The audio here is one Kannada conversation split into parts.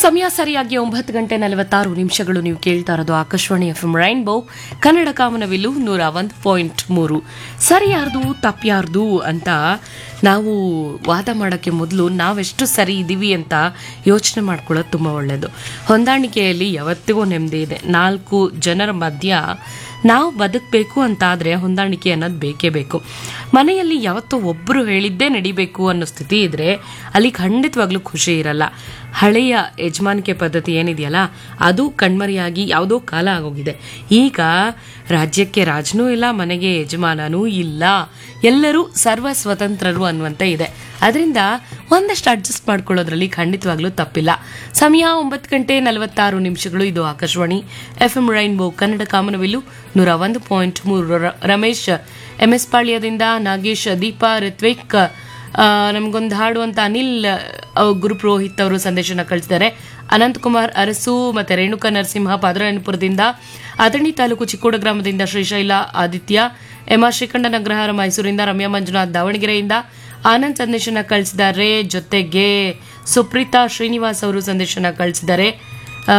ಸಮಯ ಸರಿಯಾಗಿ ಒಂಬತ್ತು ಗಂಟೆ ನಲವತ್ತಾರು ನಿಮಿಷಗಳು ನೀವು ಕೇಳ್ತಾ ಇರೋದು Akashvani F M rainbow Kannada ಕಾಮನವಿಲ್ಲು ನೂರ ಒಂದು ಪಾಯಿಂಟ್ ಮೂರು ಸರಿ ಯಾರ್ದು ತಪ್ಪು ಯಾರ್ದು ಅಂತ ನಾವು ವಾದ ಮಾಡೋಕ್ಕೆ ಮೊದಲು ನಾವೆಷ್ಟು ಸರಿ ಇದ್ದೀವಿ ಅಂತ ಯೋಚನೆ ಮಾಡ್ಕೊಳ್ಳೋದು ತುಂಬ ಒಳ್ಳೆಯದು ಹೊಂದಾಣಿಕೆಯಲ್ಲಿ ಯಾವತ್ತಿಗೂ ನೆಮ್ಮದಿ ಇದೆ ನಾಲ್ಕು ಜನರ ಮಧ್ಯ ನಾವು ಬದುಕಬೇಕು ಅಂತಾದರೆ ಹೊಂದಾಣಿಕೆ ಅನ್ನೋದು ಬೇಕೇ ಬೇಕು ಮನೆಯಲ್ಲಿ ಯಾವತ್ತೋ ಒಬ್ಬರು ಹೇಳಿದ್ದೇ ನಡಿಬೇಕು ಅನ್ನೋ ಸ್ಥಿತಿ ಇದ್ರೆ ಅಲ್ಲಿ ಖಂಡಿತವಾಗ್ಲೂ ಖುಷಿ ಇರಲ್ಲ ಹಳೆಯ ಯಜಮಾನಿಕೆ ಪದ್ಧತಿ ಏನಿದೆಯಲ್ಲ ಅದು ಕಣ್ಮರೆಯಾಗಿ ಯಾವುದೋ ಕಾಲ ಆಗೋಗಿದೆ ಈಗ ರಾಜ್ಯಕ್ಕೆ ರಾಜನೂ ಇಲ್ಲ ಮನೆಗೆ ಯಜಮಾನನೂ ಇಲ್ಲ ಎಲ್ಲರೂ ಸರ್ವ ಸ್ವತಂತ್ರರು ಅನ್ನುವಂತೆ ಇದೆ ಅದರಿಂದ ಒಂದಷ್ಟು ಅಡ್ಜಸ್ಟ್ ಮಾಡ್ಕೊಳ್ಳೋದ್ರಲ್ಲಿ ಖಂಡಿತವಾಗ್ಲೂ ತಪ್ಪಿಲ್ಲ ಸಮಯ ಒಂಬತ್ತು ಗಂಟೆ ನಲವತ್ತಾರು ನಿಮಿಷಗಳು ಇದು Akashvani F M rainbow Kannada ಕಾಮನವಿಲ್ಲು ನೂರ ಒಂದು ಪಾಯಿಂಟ್ ಮೂರು ರ- ರಮೇಶ್ ಎಂ ಎಸ್ ಪಾಳ್ಯದಿಂದ ನಾಗೇಶ್ ದೀಪಾ ರಿತ್ವಿಕ್ ಆ, ನಮ್ಗೊಂದು ಹಾಡು ಅಂತ ಅನಿಲ್ ಆ, ಗುರುಪುರೋಹಿತ್ ಅವರು ಸಂದೇಶನ ಕಳಿಸಿದ್ದಾರೆ ಅನಂತಕುಮಾರ್ ಅರಸು ಮತ್ತೆ ರೇಣುಕಾ ನರಸಿಂಹ ಪಾದರಾಯನಪುರದಿಂದ ಅಥಣಿ ತಾಲೂಕು ಚಿಕ್ಕೋಡ ಗ್ರಾಮದಿಂದ ಶ್ರೀಶೈಲ ಆದಿತ್ಯ ಎಂ ಆರ್ ಶ್ರೀಕಂಠ ಅಗ್ರಹಾರ ಮೈಸೂರಿಂದ ರಮ್ಯಾ ಮಂಜುನಾಥ್ ದಾವಣಗೆರೆಯಿಂದ ಆನಂದ್ ಸಂದೇಶನ ಕಳಿಸಿದ್ದಾರೆ ಜೊತೆಗೆ ಸುಪ್ರೀತಾ ಶ್ರೀನಿವಾಸ್ ಅವರು ಸಂದೇಶನ ಕಳಿಸಿದ್ದಾರೆ ಆ,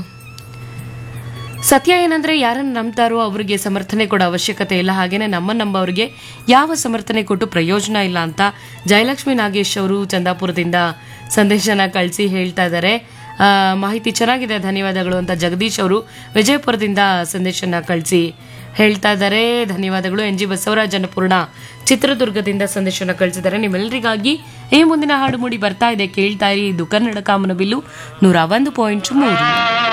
ಸತ್ಯ ಏನಂದ್ರೆ ಯಾರನ್ನು ನಂಬ್ತಾರೋ ಅವರಿಗೆ ಸಮರ್ಥನೆ ಕೊಡೋ ಅವಶ್ಯಕತೆ ಇಲ್ಲ ಹಾಗೇನೆ ನಮ್ಮ ನಂಬವರಿಗೆ ಯಾವ ಸಮರ್ಥನೆ ಕೊಟ್ಟು ಪ್ರಯೋಜನ ಇಲ್ಲ ಅಂತ ಜಯಲಕ್ಷ್ಮಿ ನಾಗೇಶ್ ಅವರು ಚಂದಾಪುರದಿಂದ ಸಂದೇಶನ ಕಳಿಸಿ ಹೇಳ್ತಾ ಇದ್ದಾರೆ ಆ, ಮಾಹಿತಿ ಚೆನ್ನಾಗಿದೆ ಧನ್ಯವಾದಗಳು ಅಂತ ಜಗದೀಶ್ ಅವರು ವಿಜಯಪುರದಿಂದ ಸಂದೇಶನ ಕಳಿಸಿ ಹೇಳ್ತಾ ಇದ್ದಾರೆ ಧನ್ಯವಾದಗಳು ಎನ್ ಜಿ ಬಸವರಾಜ್ ಅನ್ನಪೂರ್ಣ ಚಿತ್ರದುರ್ಗದಿಂದ ಸಂದೇಶನ ಕಳಿಸಿದ್ದಾರೆ ನಿಮ್ಮೆಲ್ಲರಿಗಾಗಿ ಈ ಮುಂದಿನ ಹಾಡು ಮೂಡಿ ಬರ್ತಾ ಇದೆ ಕೇಳ್ತಾ ಇರಿ ಇದು ಕನ್ನಡ ಕಾಮನಬಿಲ್ಲು ನೂರ ಒಂದು ಪಾಯಿಂಟ್ ಮೂರು